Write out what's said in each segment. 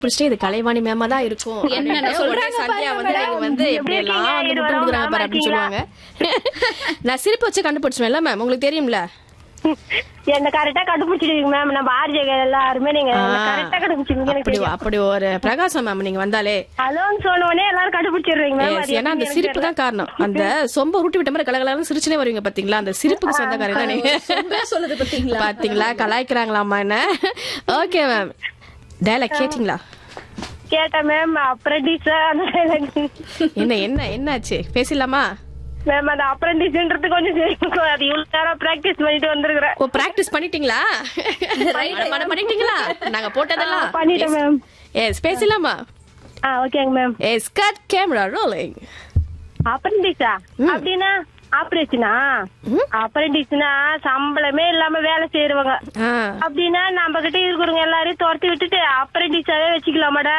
பிடிச்சிட்டு இது கலைவாணி மேமா தான் இருக்கும் என்னென்ன அப்படின்னு சொல்றாங்க உடனே சந்தியா வந்து பாருங்க நீங்க வந்து எப்படி இப்படி எல்லாம் இருக்கீங்க? வந்து இருவரும் முட்டு கொடுக்குறாங்க நலமா பாரு அப்படின்னு சொல்லுவாங்க நான் சிரிப்பு வச்சு கண்டுபிடிச்சுவேன்ல மேம் உங்களுக்கு தெரியும்ல என்ன கரெக்டா கண்டுபிடிச்சிருவீங்க மேம் நம்ம ஆர்ஜே எல்லாருமே நீங்க ஆ. கரெக்டா கண்டுபிடிச்சிருவீங்க எனக்கு அப்படி தெரியும் அப்படி ஒரு பிரகாசம் மேம் நீங்க வந்தாலே ஹலோன்னு சொன்ன உடனே எல்லாரும் கண்டுபிடிச்சிருவீங்க மேம் Yes, ஏன்னா அந்த சிரிப்பு தான் காரணம் அந்த சொம்ப உருட்டி விட்ட மாதிரி கலகலன்னு சிரிச்சுனே வருவீங்க பாத்தீங்களா அந்த சிரிப்புக்கு சொந்தக்காரங்க தான் நீங்க சொம்பே சொல்லுது பாத்தீங்களா பாத்தீங்களா கலாய்க்கிறாங்களாமா என்ன ஓகே மேம் டைலாக் கேட்டீங்களா கேட்டேன் மேம் அப்ரண்டிஸ் அந்த என்ன என்ன என்னாச்சு பேசலாமா மேம் அந்த அப்ரண்டிஸ்ன்றது கொஞ்சம் தெரியும் அது இவ்வளவு நேரம் பிராக்டிஸ் பண்ணிட்டு வந்திருக்கிறேன் ஓ பிராக்டிஸ் பண்ணிட்டீங்களா மனப்பாடம் பண்ணிட்டீங்களா நாங்க போட்டதெல்லாம் பண்ணிட்டேன் மேம் எஸ் பேசலாமா ஆ ஓகேங்க ma'am yes cut camera rolling அப்ரண்டிஸா அப்படின்னா ஆபரேஷனா அப்ரண்டிஸ்னா சம்பளமே இல்லாம வேலை செய்யறவங்க ஆ அப்படின்னா நம்ம கிட்ட இருக்கிறவங்க எல்லாரையும் துரத்தி விட்டுட்டு அப்ரண்டிஸாவே வச்சுக்கலாமாடா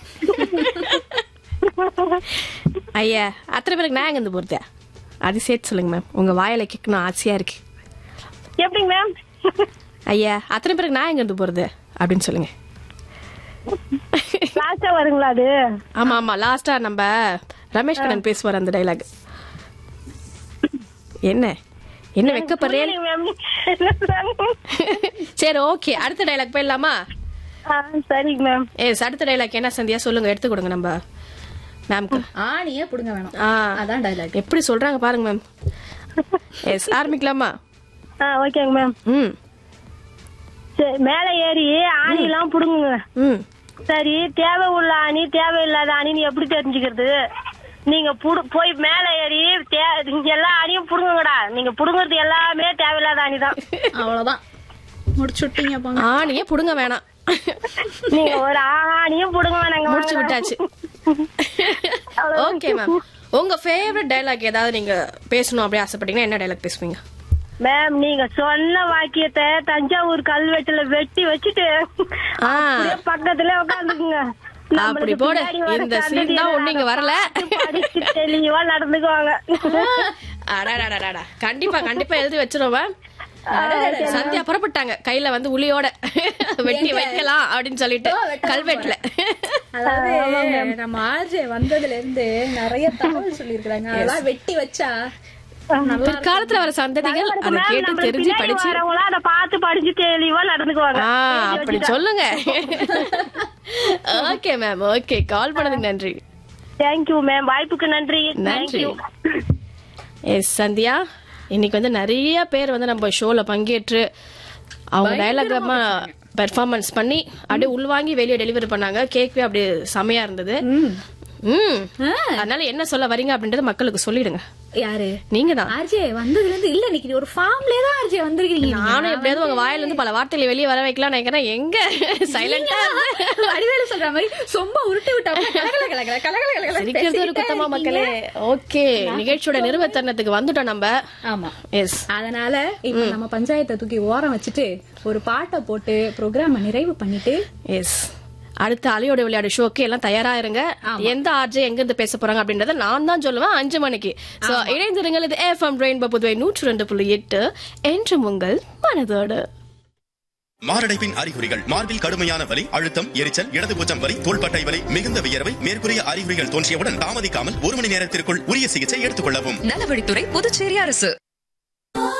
ஐயா அத்தனை பேருக்கு நான் எங்க இருந்து போறது அது சேர்த்து சொல்லுங்க மேம் உங்க வாயில கேட்கணும் ஆசையா இருக்கு எப்படிங்க மேம் ஐயா அத்தனை பேருக்கு நான் எங்க இருந்து போறது அப்படின்னு சொல்லுங்க லாஸ்டா வருங்களா அது ஆமா ஆமா லாஸ்டா நம்ம ரமேஷ் கண்ணன் பேசுவார் அந்த டைலாக் என்ன என்ன வெக்கப்படுறேன் புரியலைங்க மேம் என்ன சொல்றாங்க? சரி ஓகே அடுத்த டைலாக் போயிடலாமா ஆ, சரிங்க மேம் எஸ் அடுத்த டைலாக் என்ன சந்தியா சொல்லுங்க எடுத்து கொடுங்க நம்ம மேம்க்கு ஆணியே புடுங்க வேணும் ஆ அதான் டைலாக் எப்படி சொல்றாங்க பாருங்க மேம் எஸ் ஆரம்பிக்கலாமா ஆ ஓகேங்க மேம் ம் சரி மேல ஏறி ஆணி எல்லாம் புடுங்குங்க ம் சரி தேவை உள்ள ஆணி தேவையில்லாத ஆணின்னு எப்படி தெரிஞ்சுக்கிறது நீங்க புடு- போய் மேல ஏறி தே- இங்க எல்லா ஆணியும் புடுங்குங்கடா நீங்க புடுங்குறது எல்லாமே தேவையில்லாத ஆணி தான் அவ்வளவுதான் முடிச்சு விட்டீங்க போங்க ஆணியே புடுங்க வேணாம் நீங்க ஒரு ஆணியும் புடுங்க வேணாங்க முடிச்சு வாங்கடா. விட்டாச்சு ஓகே மேம் உங்க ஃபேவரட் டைலாக் ஏதாவது நீங்க பேசணும் அப்படி ஆசைப்பட்டீங்கன்னா என்ன டைலாக் பேசுவீங்க மேம் நீங்க சொன்ன வாக்கியத்தை தஞ்சாவூர் கல்வெட்டுல வெட்டி வச்சுட்டு ஆ. அப்படியே பக்கத்துல உட்காந்துக்குங்க அப்படி போடு. இந்த scene தான் ஒண்ணு இங்க வரல. படிச்சு தெளிவா நடந்துக்குவாங்க அடாடாடாடா கண்டிப்பா கண்டிப்பா எழுதி வச்சிரும் மேம் சந்தியா புறப்பட்டாங்க கையில வந்து உளியோட வெட்டி வைக்கலாம் அப்படின்னு சொல்லிட்டு கல்வெட்டுல அதாவது நம்ம ஆர்ஜே வந்ததுல இருந்து நிறைய தகவல் சொல்லிருக்காங்க அதெல்லாம் வெட்டி வச்சா பிற்காலத்துல வர சந்ததிகள் அதை கேட்டு தெரிஞ்சு படிச்சு வரவங்களா அதை பார்த்து படிச்சு தெளிவா நடந்துக்குவாங்க ஆ அப்படி சொல்லுங்க ஓகே மேம் ஓகே கால் பண்ணதுக்கு நன்றி தேங்க்யூ மேம் வாய்ப்புக்கு நன்றி நன்றி தேங்க்யூ எஸ் சந்தியா இன்னைக்கு வந்து நிறைய பேர் வந்து நம்ம ஷோல பங்கேற்று அவங்க டைலாகமா பெர்ஃபார்மன்ஸ் பண்ணி அப்படியே உள்வாங்கி வெளியே டெலிவரி பண்ணாங்க கேக்வே அப்படியே செமையா இருந்தது ம் அதனால என்ன சொல்ல வரீங்க அப்படின்றத மக்களுக்கு சொல்லிடுங்க யாரு நீங்க தான் ஆர்ஜே வந்ததுல இருந்து இல்ல இன்னைக்கு ஒரு ஃபார்ம்லயே தான் ஆர்ஜே வந்திருக்கீங்க நானும் எப்படியாவது உங்க வாயில இருந்து பல வார்த்தைகளை வெளியே வர வைக்கலாம் நினைக்கிறேன் எங்க சைலண்டா வடிவேலு சொல்ற மாதிரி சொம்ப உருட்டி விட்டா கலகல கலகல கலகல கலகல சிரிக்கிறது ஒரு குத்தமா மக்களே ஓகே நிகழ்ச்சியோட நிறுவத்தருணத்துக்கு வந்துட்டோம் நம்ம ஆமா எஸ் அதனால இப்ப நம்ம பஞ்சாயத்தை தூக்கி ஓரம் வச்சுட்டு ஒரு பாட்டை போட்டு ப்ரோக்ராம நிறைவு பண்ணிட்டு எஸ் அடுத்த அலையோட விளையாடு ஷோக்கு எல்லாம் தயாரா இருங்க எந்த ஆர்ஜே எங்க இருந்து பேச போறாங்க அப்படின்றத நான் தான் சொல்லுவேன் அஞ்சு மணிக்கு சோ இணைந்திருங்கள் இது எஃப்எம் ரெயின்போ புதுவை நூற்று ரெண்டு புள்ளி எட்டு என்றும் உங்கள் மனதோடு மாரடைப்பின் அறிகுறிகள் மார்பில் கடுமையான வலி அழுத்தம் எரிச்சல் இடது பூச்சம் வலி தோள்பட்டை வலி மிகுந்த வியர்வை மேற்கூறிய அறிகுறிகள் தோன்றியவுடன் தாமதிக்காமல் ஒரு மணி நேரத்திற்குள் உரிய சிகிச்சை எடுத்துக் கொள்ளவும் நலவழித்துறை புதுச்சேரி அரசு